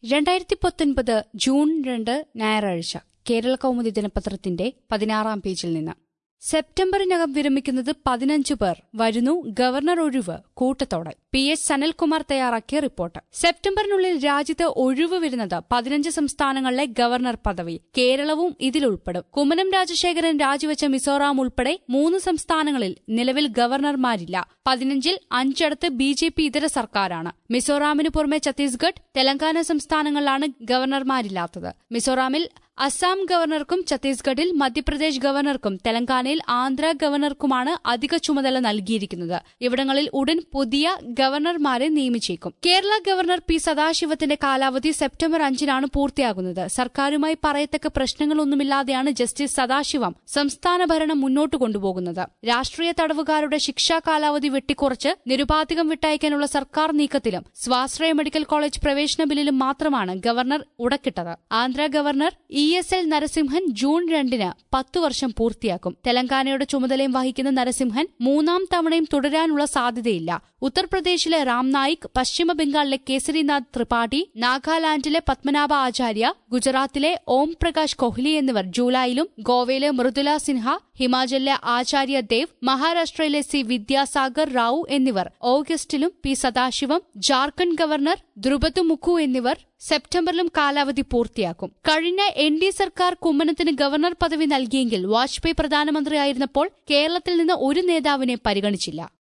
രണ്ടായിരത്തി പത്തൊൻപത് ജൂൺ രണ്ട് ഞായറാഴ്ച കേരള കൗമുദി ദിനപത്രത്തിന്റെ പതിനാറാം പേജിൽ നിന്ന് സെപ്റ്റംബറിനകം വിരമിക്കുന്നത് പതിനഞ്ചു പേർ വരുന്നു ഗവർണർ ഒഴിവ് കൂട്ടത്തോടെ പി എച്ച് സനൽകുമാർ തയ്യാറാക്കിയ റിപ്പോർട്ട് സെപ്റ്റംബറിനുള്ളിൽ രാജ്യത്ത് ഒഴിവ് വരുന്നത് പതിനഞ്ച് സംസ്ഥാനങ്ങളിലെ ഗവർണർ പദവി കേരളവും ഇതിലുൾപ്പെടും കുമ്മനം രാജശേഖരൻ രാജിവെച്ച മിസോറാം ഉൾപ്പെടെ മൂന്ന് സംസ്ഥാനങ്ങളിൽ നിലവിൽ ഗവർണർമാരില്ല പതിനഞ്ചിൽ അഞ്ചിടത്ത് ബി ജെ പി ഇതര സർക്കാരാണ് മിസോറാമിനു പുറമെ ഛത്തീസ്ഗഡ് തെലങ്കാന സംസ്ഥാനങ്ങളിലാണ് ഗവർണർമാരില്ലാത്തത് മിസോറാമിൽ അസം ഗവർണർക്കും ഛത്തീസ്ഗഡിൽ മധ്യപ്രദേശ് ഗവർണർക്കും തെലങ്കാനയിൽ ആന്ധ്ര ഗവർണർക്കുമാണ് അധിക ചുമതല നൽകിയിരിക്കുന്നത് ഇവിടങ്ങളിൽ ഉടൻ പുതിയ ഗവർണർമാരെ നിയമിച്ചേക്കും കേരള ഗവർണർ പി സദാശിവത്തിന്റെ കാലാവധി സെപ്റ്റംബർ അഞ്ചിനാണ് പൂർത്തിയാകുന്നത് സർക്കാരുമായി പറയത്തക്ക പ്രശ്നങ്ങളൊന്നുമില്ലാതെയാണ് ജസ്റ്റിസ് സദാശിവം സംസ്ഥാന ഭരണം മുന്നോട്ട് കൊണ്ടുപോകുന്നത് രാഷ്ട്രീയ തടവുകാരുടെ ശിക്ഷാ കാലാവധി വെട്ടിക്കുറച്ച് നിരുപാധികം വിട്ടയക്കാനുള്ള സർക്കാർ നീക്കത്തിലും സ്വാശ്രയ മെഡിക്കൽ കോളേജ് പ്രവേശന ബില്ലിലും മാത്രമാണ് ഗവർണർ ഉടക്കിട്ടത് Andhra governor E S L Narasimhan June രണ്ടിന് പത്തു വർഷം പൂർത്തിയാക്കും തെലങ്കാനയുടെ ചുമതലയും വഹിക്കുന്ന നരസിംഹൻ മൂന്നാം തവണയും തുടരാനുള്ള സാധ്യതയില്ല ഉത്തർപ്രദേശിലെ രാംനായിക് പശ്ചിമ ബംഗാളിലെ കേസരിനാഥ് ത്രിപാഠി നാഗാലാൻഡിലെ പത്മനാഭ ആചാര്യ ഗുജറാത്തിലെ ഓം പ്രകാശ് കോഹ്ലി എന്നിവർ ജൂലൈയിലും ഗോവയിലെ മൃദുല സിൻഹ ഹിമാചലിലെ ആചാര്യ ദേവ് മഹാരാഷ്ട്രയിലെ സി വിദ്യാസാഗർ റാവു എന്നിവർ ഓഗസ്റ്റിലും പി സദാശിവം ജാർഖണ്ഡ് ഗവർണർ ദ്രുപദ് മുഖു എന്നിവർ സെപ്റ്റംബറിലും കാലാവധി പൂർത്തിയാക്കും കഴിഞ്ഞ എൻ ഡി സർക്കാർ കുമ്മനത്തിന് ഗവർണർ പദവി നൽകിയെങ്കിൽ വാജ്പേയി പ്രധാനമന്ത്രിയായിരുന്നപ്പോൾ കേരളത്തിൽ നിന്ന് ഒരു നേതാവിനെ പരിഗണിച്ചില്ല